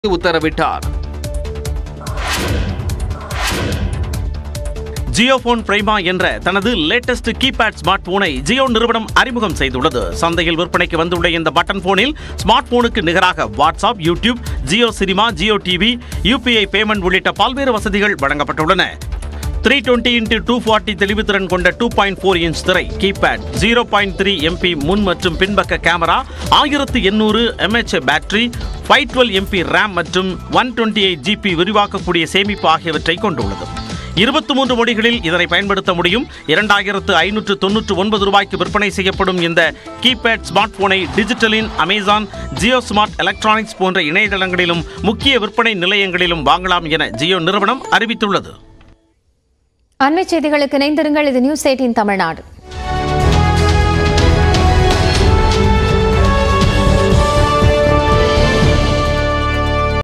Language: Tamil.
உத்தரவிட்டார் ஜியோபோன் பிரைமா என்ற தனது லேட்டஸ்ட் கீபேட் ஸ்மார்ட் போனை ஜியோ நிறுவனம் அறிமுகம் செய்துள்ளது சந்தையில் விற்பனைக்கு வந்துள்ள இந்த பட்டன் போனில் ஸ்மார்ட் போனுக்கு நிகராக WhatsApp YouTube Jio Cinema Jio TV UPI payment உள்ளிட்ட பல்வேறு வசதிகள் வழங்கப்பட்டுள்ளன three twenty into two forty தெளிவுத்திறன் கொண்ட டூ பாயிண்ட் ஃபோர் இன்ச் திரை keypad zero point three MP முன் மற்றும் பின்பக்க கேமரா ஆயிரத்து எண்ணூறு mAh battery five twelve MB RAM மற்றும் ஒன் டுவெண்ட்டி எயிட் ஜிபி விரிவாக்கக்கூடிய சேமிப்பு ஆகியவற்றை கொண்டுள்ளது இருபத்தி மூன்று மொழிகளில் இதனை பயன்படுத்த முடியும் இரண்டாயிரத்து ஐநூற்று தொன்னூற்று ஒன்பது ரூபாய்க்கு விற்பனை செய்யப்படும் இந்த கீபேட் ஸ்மார்ட் போனை டிஜிட்டலின் அமேசான் ஜியோ ஸ்மார்ட் எலக்ட்ரானிக்ஸ் போன்ற இணையதளங்களிலும் முக்கிய விற்பனை நிலையங்களிலும் வாங்கலாம் என ஜியோ நிறுவனம் அறிவித்துள்ளது அண்மைச் செய்திகளுக்கு இணைந்திருங்கள் இது நியூஸ் எயிட்டின் தமிழ்நாடு